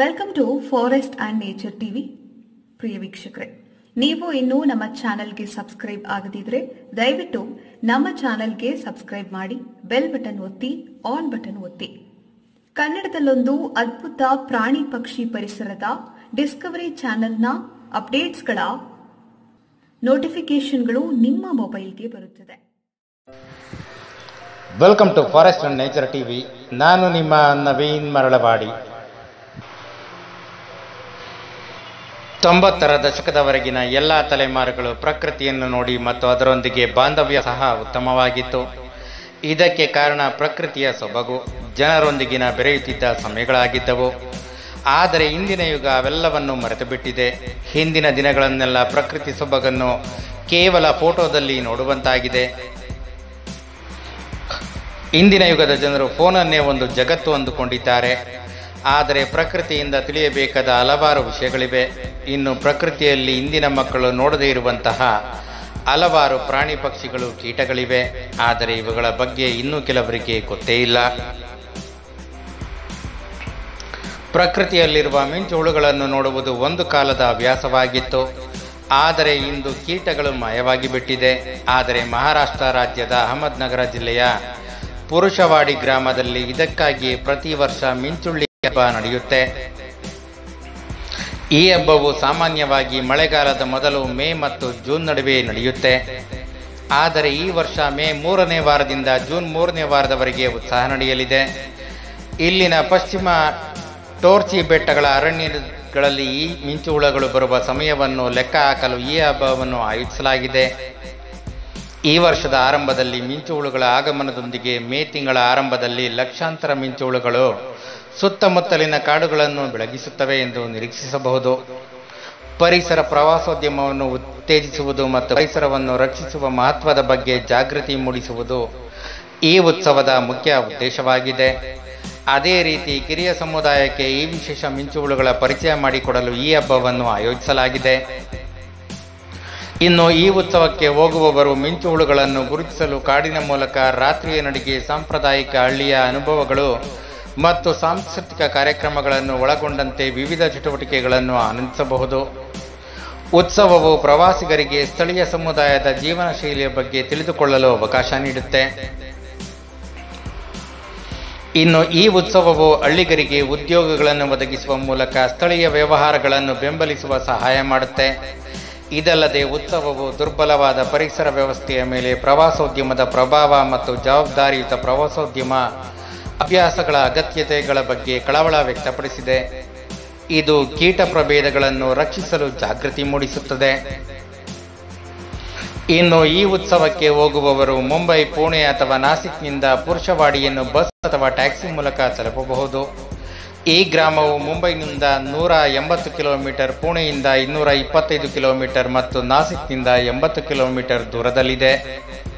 welcome to forest and nature TV ಪ್ರಿಯ ವೀಕ್ಷಕರೇ ನೀವು ಇನ್ನೂ ನಮ್ಮ ಚಾನೆಲ್ಗೆ ಸಬ್ಸ್ಕ್ರೈಬ್ ಆಗದಿದ್ರೆ ದಯವಿಟ್ಟು ನಮ್ಮ ಚಾನೆಲ್ಗೆ ಸಬ್ಸ್ಕ್ರೈಬ್ ಮಾಡಿ ಬೆಲ್ ಬಟನ್ ಒತ್ತಿ ಆನ್ ಬಟನ್ ಒತ್ತಿ ಕನ್ನಡದಲ್ಲೊಂದು ಅದ್ಭುತ ಪ್ರಾಣಿ ಪಕ್ಷಿ ಪರಿಸರದ ಡಿಸ್ಕವರಿ ಚಾನೆಲ್ನ ಅಪ್ಡೇಟ್ಸ್ಗಳ ನೋಟಿಫಿಕೇಶನ್ಗಳು ನಿಮ್ಮ ಮೊಬೈಲ್ಗೆ ಬರುತ್ತದೆ welcome to forest and nature TV ನಾನು ನಿಮ್ಮ ನವೀನ್ ಮರಳವಾಡಿ ತೊಂಬತ್ತರ ದಶಕದವರೆಗಿನ ಎಲ್ಲ ತಲೆಮಾರುಗಳು ಪ್ರಕೃತಿಯನ್ನು ನೋಡಿ ಮತ್ತು ಅದರೊಂದಿಗೆ ಬಾಂಧವ್ಯ ಸಹ ಉತ್ತಮವಾಗಿತ್ತು ಇದಕ್ಕೆ ಕಾರಣ ಪ್ರಕೃತಿಯ ಸೊಬಗು ಜನರೊಂದಿಗಿನ ಬೆರೆಯುತ್ತಿದ್ದ ಸಮಯಗಳಾಗಿದ್ದವು ಆದರೆ ಇಂದಿನ ಯುಗ ಅವೆಲ್ಲವನ್ನು ಮರೆತು ಬಿಟ್ಟಿದೆ ಹಿಂದಿನ ದಿನಗಳನ್ನೆಲ್ಲ ಪ್ರಕೃತಿ ಸೊಬಗನ್ನು ಕೇವಲ ಫೋಟೋದಲ್ಲಿ ನೋಡುವಂತಾಗಿದೆ ಇಂದಿನ ಯುಗದ ಜನರು ಫೋನನ್ನೇ ಒಂದು ಜಗತ್ತು ಅಂದುಕೊಂಡಿದ್ದಾರೆ ಆದರೆ ಪ್ರಕೃತಿಯಿಂದ ತಿಳಿಯಬೇಕಾದ ಹಲವಾರು ವಿಷಯಗಳಿವೆ ಇನ್ನು ಪ್ರಕೃತಿಯಲ್ಲಿ ಇಂದಿನ ಮಕ್ಕಳು ನೋಡದೇ ಇರುವಂತಹ ಹಲವಾರು ಪ್ರಾಣಿ ಪಕ್ಷಿಗಳು ಕೀಟಗಳಿವೆ ಆದರೆ ಇವುಗಳ ಬಗ್ಗೆ ಇನ್ನೂ ಕೆಲವರಿಗೆ ಗೊತ್ತೇ ಇಲ್ಲ ಪ್ರಕೃತಿಯಲ್ಲಿರುವ ಮಿಂಚುಹುಳುಗಳನ್ನು ನೋಡುವುದು ಒಂದು ಕಾಲದ ಹವ್ಯಾಸವಾಗಿತ್ತು ಆದರೆ ಇಂದು ಕೀಟಗಳು ಮಾಯವಾಗಿ ಬಿಟ್ಟಿದೆ ಆದರೆ ಮಹಾರಾಷ್ಟ್ರ ರಾಜ್ಯದ ಅಹಮದ್ನಗರ ಜಿಲ್ಲೆಯ ಪುರುಷವಾಡಿ ಗ್ರಾಮದಲ್ಲಿ ಇದಕ್ಕಾಗಿ ಪ್ರತಿ ವರ್ಷ ಮಿಂಚುಳ್ಳಿ ಹಬ್ಬ ನಡೆಯುತ್ತೆ ಈ ಹಬ್ಬವು ಸಾಮಾನ್ಯವಾಗಿ ಮಳೆಗಾಲದ ಮೊದಲು ಮೇ ಮತ್ತು ಜೂನ್ ನಡುವೆ ನಡೆಯುತ್ತೆ ಆದರೆ ಈ ವರ್ಷ ಮೇ ಮೂರನೇ ವಾರದಿಂದ ಜೂನ್ ಮೂರನೇ ವಾರದವರೆಗೆ ಉತ್ಸಾಹ ನಡೆಯಲಿದೆ ಇಲ್ಲಿನ ಪಶ್ಚಿಮ ಟೋರ್ಚಿ ಬೆಟ್ಟಗಳ ಅರಣ್ಯಗಳಲ್ಲಿ ಈ ಮಿಂಚುಹುಳಗಳು ಬರುವ ಸಮಯವನ್ನು ಲೆಕ್ಕ ಹಾಕಲು ಈ ಹಬ್ಬವನ್ನು ಆಯೋಜಿಸಲಾಗಿದೆ ಈ ವರ್ಷದ ಆರಂಭದಲ್ಲಿ ಮಿಂಚುಹುಳುಗಳ ಆಗಮನದೊಂದಿಗೆ ಮೇ ತಿಂಗಳ ಆರಂಭದಲ್ಲಿ ಲಕ್ಷಾಂತರ ಮಿಂಚುಹುಳುಗಳು ಸುತ್ತಮುತ್ತಲಿನ ಕಾಡುಗಳನ್ನು ಬೆಳಗಿಸುತ್ತವೆ ಎಂದು ನಿರೀಕ್ಷಿಸಬಹುದು ಪರಿಸರ ಪ್ರವಾಸೋದ್ಯಮವನ್ನು ಉತ್ತೇಜಿಸುವುದು ಮತ್ತು ಪರಿಸರವನ್ನು ರಕ್ಷಿಸುವ ಮಹತ್ವದ ಬಗ್ಗೆ ಜಾಗೃತಿ ಮೂಡಿಸುವುದು ಈ ಉತ್ಸವದ ಮುಖ್ಯ ಉದ್ದೇಶವಾಗಿದೆ ಅದೇ ರೀತಿ ಕಿರಿಯ ಸಮುದಾಯಕ್ಕೆ ಈ ವಿಶೇಷ ಮಿಂಚುಹುಳುಗಳ ಪರಿಚಯ ಮಾಡಿಕೊಡಲು ಈ ಹಬ್ಬವನ್ನು ಆಯೋಜಿಸಲಾಗಿದೆ ಇನ್ನು ಈ ಉತ್ಸವಕ್ಕೆ ಹೋಗುವವರು ಮಿಂಚುಹುಳುಗಳನ್ನು ಗುರುತಿಸಲು ಕಾಡಿನ ಮೂಲಕ ರಾತ್ರಿಯ ನಡಿಗೆ ಸಾಂಪ್ರದಾಯಿಕ ಹಳ್ಳಿಯ ಅನುಭವಗಳು ಮತ್ತು ಸಾಂಸ್ಕೃತಿಕ ಕಾರ್ಯಕ್ರಮಗಳನ್ನು ಒಳಗೊಂಡಂತೆ ವಿವಿಧ ಚಟುವಟಿಕೆಗಳನ್ನು ಆನಂದಿಸಬಹುದು ಉತ್ಸವವು ಪ್ರವಾಸಿಗರಿಗೆ ಸ್ಥಳೀಯ ಸಮುದಾಯದ ಜೀವನ ಶೈಲಿಯ ಬಗ್ಗೆ ತಿಳಿದುಕೊಳ್ಳಲು ಅವಕಾಶ ನೀಡುತ್ತೆ ಇನ್ನು ಈ ಉತ್ಸವವು ಹಳ್ಳಿಗರಿಗೆ ಉದ್ಯೋಗಗಳನ್ನು ಒದಗಿಸುವ ಮೂಲಕ ಸ್ಥಳೀಯ ವ್ಯವಹಾರಗಳನ್ನು ಬೆಂಬಲಿಸುವ ಸಹಾಯ ಮಾಡುತ್ತೆ ಇದಲ್ಲದೆ ಉತ್ಸವವು ದುರ್ಬಲವಾದ ಪರಿಸರ ವ್ಯವಸ್ಥೆಯ ಮೇಲೆ ಪ್ರವಾಸೋದ್ಯಮದ ಪ್ರಭಾವ ಮತ್ತು ಜವಾಬ್ದಾರಿಯುತ ಪ್ರವಾಸೋದ್ಯಮ ಅಭ್ಯಾಸಗಳ ಅಗತ್ಯತೆಗಳ ಬಗ್ಗೆ ಕಳವಳ ವ್ಯಕ್ತಪಡಿಸಿದೆ ಇದು ಕೀಟ ಪ್ರಭೇದಗಳನ್ನು ರಕ್ಷಿಸಲು ಜಾಗೃತಿ ಮೂಡಿಸುತ್ತದೆ ಇನ್ನು ಈ ಉತ್ಸವಕ್ಕೆ ಹೋಗುವವರು ಮುಂಬೈ ಪುಣೆ ಅಥವಾ ನಾಸಿಕ್ನಿಂದ ಪುರುಷವಾಡಿಯನ್ನು ಬಸ್ ಅಥವಾ ಟ್ಯಾಕ್ಸಿ ಮೂಲಕ ತಲುಪಬಹುದು ಈ ಗ್ರಾಮವು ಮುಂಬೈನಿಂದ ನೂರ ಎಂಬತ್ತು ಕಿಲೋಮೀಟರ್ ಪುಣೆಯಿಂದ ಇನ್ನೂರ ಇಪ್ಪತ್ತೈದು ಕಿಲೋಮೀಟರ್ ಮತ್ತು ನಾಸಿಕ್ನಿಂದ ಎಂಬತ್ತು ಕಿಲೋಮೀಟರ್ ದೂರದಲ್ಲಿದೆ